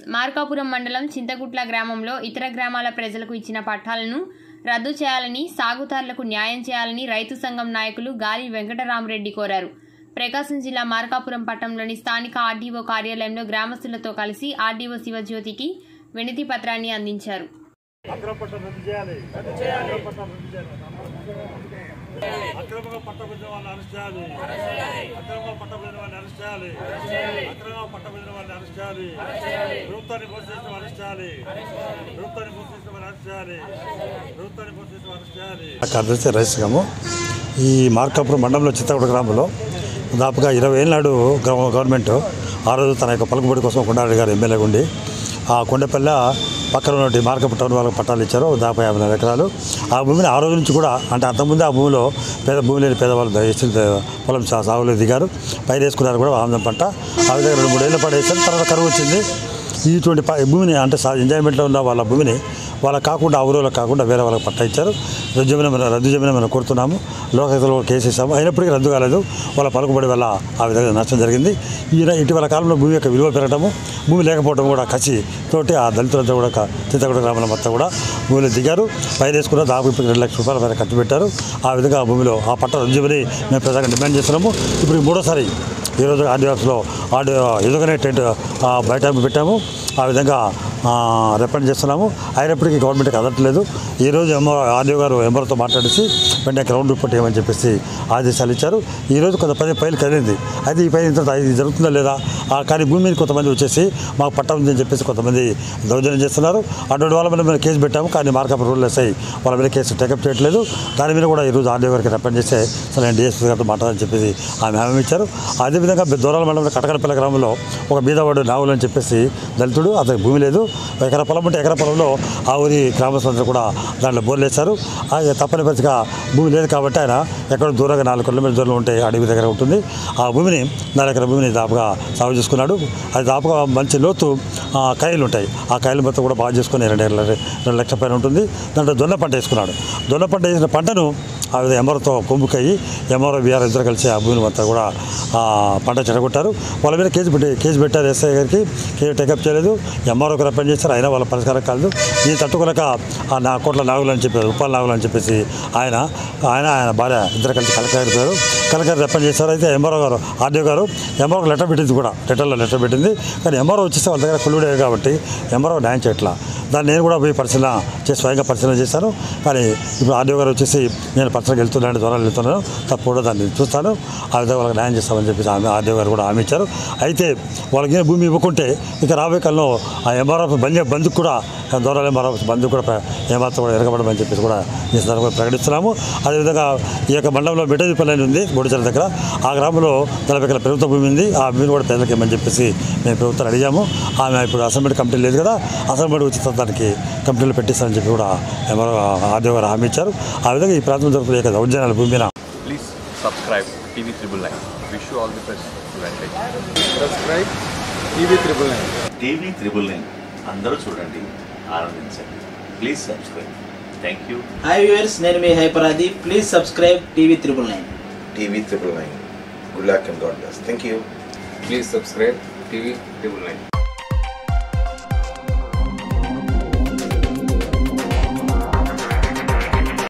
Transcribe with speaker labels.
Speaker 1: మార్కాపురం మండలం చింతగుట్ల గ్రామంలో ఇతర గ్రామాల ప్రజలకు ఇచ్చిన పట్టాలను రద్దు చేయాలని సాగుదారులకు న్యాయం చేయాలని రైతు సంఘం నాయకులు గాలి వెంకటరామరెడ్డి కోరారు ప్రకాశం జిల్లా మార్కాపురం పట్టణంలోని స్థానిక ఆర్డీఓ కార్యాలయంలో గ్రామస్తులతో కలిసి ఆర్డీఓ శివజ్యోతికి వినతి పత్రాన్ని అందించారు
Speaker 2: అక్రమ పట్టం రద్దు చేయాలి అక్రమ పట్టం రద్దు చేయాలి అక్రమంగా పట్టబడిన వాళ్ళని అరెస్ట్ చేయాలి అక్రమంగా పట్టబడిన వాళ్ళని అరెస్ట్ చేయాలి అక్రమంగా పట్టబడిన వాళ్ళని అరెస్ట్ చేయాలి ప్రభుత్వాన్ని పోషించిన వాళ్ళని అరెస్ట్ చేయాలి ప్రభుత్వాన్ని పోషించిన వాళ్ళని అరెస్ట్ చేయాలి ప్రభుత్వాన్ని పోషించిన వాళ్ళని అరెస్ట్ చేయాలి
Speaker 3: కార్యదర్శి రైస్గాము ఈ మార్కాపురం మండలంలో చిత్తగూడ గ్రామంలో దాదాపుగా ఇరవై ఏళ్ళ నాడు గవ- గవర్నమెంట్ ఆ రోజు తన యొక్క పలుకుబడి కోసం కొండారెడ్డి గారు ఎమ్మెల్యేగా ఉండి ఆ కొండపల్లె పక్కన ఉన్నటువంటి మార్కపు టౌన్ వాళ్ళకి పట్టాలు ఇచ్చారు దాదాపు యాభై నాలుగు ఎకరాలు ఆ భూమిని ఆ రోజు నుంచి కూడా అంటే అంతకుముందే ఆ భూమిలో పేద భూమి లేని పేదవాళ్ళు దయచేసి పొలం సా- సాగులో దిగారు పైరు వేసుకున్నారు కూడా ఆనందం పంట ఆ విధంగా రెండు మూడు ఏళ్ళ పాటు వేసారు తర్వాత కరువు వచ్చింది ఇటువంటి ప- భూమిని అంటే సా- ఎంజాయ్మెంట్లో ఉన్న వాళ్ళ భూమిని వాళ్ళకి కాకుండా ఆ ఊరిలో కాకుండా వేరే వాళ్ళకి పట్టా ఇచ్చారు రద్దు చేయమని మనం రద్దు చేయమని మనం కోరుతున్నాము లోకహితలో కేసు ఇస్తాము అయినప్పటికీ రద్దు కాలేదు వాళ్ళ పలుకుబడి వల్ల ఆ విధంగా నష్టం జరిగింది ఈ ఇటీవల కాలంలో భూమి యొక్క విలువ పెరగడము భూమి లేకపోవడం కూడా కసి తోటి ఆ దళితులంతా కూడా క- చింతగూడ గ్రామంలో మొత్తం కూడా భూమిలో దిగారు పైరు వేసుకున్న దాదాపు ఇప్పుడు రెండు లక్షల రూపాయల మేర ఖర్చు పెట్టారు ఆ విధంగా ఆ భూమిలో ఆ పట్ట రద్దు చేయమని మేము ప్రధానంగా డిమాండ్ చేస్తున్నాము ఇప్పుడు ఈ మూడోసారి ఈరోజు ఆర్డీఆర్స్లో ఆడియో ఎదుగునే టెంట్ ఆ, బయట పెట్టాము ఆ విధంగా రిప్రజెంట్ చేస్తున్నాము అయినప్పటికీ గవర్నమెంట్కి అదట్లేదు ఈరోజు ఎంఆర్ ఆర్డీఓ గారు ఎంఆర్తో మాట్లాడేసి వెంటనే గ్రౌండ్ రిపోర్ట్ ఇవ్వమని చెప్పేసి ఆదేశాలు ఇచ్చారు ఈరోజు కొంత పది పైలు కదిలింది అయితే ఈ పైన ఇంత ఇది జరుగుతుందా లేదా ఆ కానీ భూమి మీద కొంతమంది వచ్చేసి మాకు పట్టం ఉందని చెప్పేసి కొంతమంది దౌర్జన్యం చేస్తున్నారు అటువంటి వాళ్ళ మీద మేము కేసు పెట్టాము కానీ మార్కప్ రూల్ ఎస్ఐ వాళ్ళ మీద కేసు టేకప్ చేయట్లేదు దాని మీద కూడా ఈరోజు ఆర్డీఓ గారికి రిప్రజెంట్ చేస్తే అసలు నేను డిఎస్పీ గారితో మాట్లాడని చెప్పేసి ఆమె హామీ ఇచ్చారు అదేవిధంగా దూరాల మండలం కటకడపల్లి గ్రామంలో ఒక బీదవాడు నావులు అని చెప్పేసి దళితుడు అతనికి భూమి లేదు ఎకరా పొలం ఉంటే ఎకరా పొలంలో ఆ ఊరి గ్రామస్తులందరూ కూడా దాంట్లో బోర్లు వేశారు ఆ తప్పని పరిస్థితిగా భూమి లేదు కాబట్టి ఆయన ఎక్కడో దూరంగా నాలుగు కిలోమీటర్ల దూరంలో ఉంటే అడవి దగ్గర ఉంటుంది ఆ భూమిని నాలుగు ఎకరా భూమిని దాపుగా సాగు చేసుకున్నాడు అది దాపుగా మంచి లోతు ఆ, కాయలు ఉంటాయి ఆ కాయలు మొత్తం కూడా బాగా చేసుకుని రెండు ఎకరాల- రెండు లక్షల పైన ఉంటుంది దాంట్లో దొన్న పంట వేసుకున్నాడు దొన్న పంట వేసిన పంటను ఆ విధంగా ఎంఆర్ఓతో కొమ్ముకయ్యి ఎంఆర్ఓ బీఆర్ ఇద్దరు కలిసి ఆ భూమిని మొత్తం కూడా ఆ, పంట చెడగొట్టారు వాళ్ళ మీద కేసు పెట్టి కేసు పెట్టారు ఎస్ఐ గారికి కేసు టేకప్ చేయలేదు ఎంఆర్ఓకి రిప్రజెంట్ చేస్తారు అయినా వాళ్ళ పరిష్కారం కాలేదు ఈ తట్టుకోలేక ఆ నా కోట్ల నాగులు అని చెప్పారు ఉప్పాల నాగులు అని చెప్పేసి ఆయన ఆయన ఆయన భార్య ఇద్దరు కలిసి కలెక్టర్ పేరు కలెక్టర్ రిప్రజెంట్ చేశారు అయితే ఎంఆర్ఓ గారు ఆర్డీఓ గారు ఎంఆర్ఓకి లెటర్ పెట్టింది కూడా లెటర్లో లెటర్ పెట్టింది కానీ ఎంఆర్ఓ వచ్చేస్తే వాళ్ళ దగ్గర కుళ్ళుడే కాబట్టి ఎంఆర్ఓ న్యాయం చేయట్లా దాన్ని నేను కూడా పోయి పరిశీలన చేసి స్వయంగా పరిశీలన చేశాను కానీ ఇప్పుడు ఆర్డీఓ గారు వచ్చేసి నేను పర్సనల్గా వెళ్తున్నాను దూరాలు వెళ్తున్నాను తప్పకుండా దాన్ని చూస్తాను ఆ విధంగా వాళ్ళకి న్యాయం చేస్తామని చెప్పేసి ఆమె ఆర్డీఓ గారు కూడా హామీ ఇచ్చారు అయితే వాళ్ళకి ఏం భూమి ఇవ్వకుంటే ఇక రాబోయే కాలంలో ఆ ఎంఆర్ఓ బంద్ బంధుకు కూడా దూరాలు ఎంఆర్ఓ బంధుకు కూడా ప్ర- ఏమాత్రం కూడా ఎరగబడమని చెప్పేసి కూడా ఈ సందర్భంగా ప్రకటిస్తున్నాము అదేవిధంగా ఈ యొక్క మండలంలో మిఠాయిపల్లి అని ఉంది గోడిచల దగ్గర ఆ గ్రామంలో నలభై ఎకరాల ప్రభుత్వ భూమి ఉంది ఆ భూమిని కూడా పేదలకు ఇవ్వమని చెప్పేసి మేము ప్రభుత్వం అడిగాము ఆమె ఇప్పుడు అసెంబ్లీ కమిటీ లేదు కదా అసెంబ్లీ వచ్చి దానికి కమిటీలు పెట్టిస్తారని చెప్పి కూడా ఎవరో ఆర్డీఓ గారు హామీ ఇచ్చారు ఆ విధంగా ఈ ప్రాంతం జరుగుతున్న ఈ యొక్క దౌర్జన్యాల భూమి మీద
Speaker 4: Please subscribe TV Triple Nine. Wish you all the best. Advantage.
Speaker 5: Subscribe TV triple nine
Speaker 6: TV triple nine అందరూ చూడండి ఆనందించండి please subscribe thank you
Speaker 7: hi viewers నేను మీ హైపరాది please subscribe TV triple nine
Speaker 8: TV triple nine. Good luck and God bless. Thank you.
Speaker 5: Please subscribe TV triple nine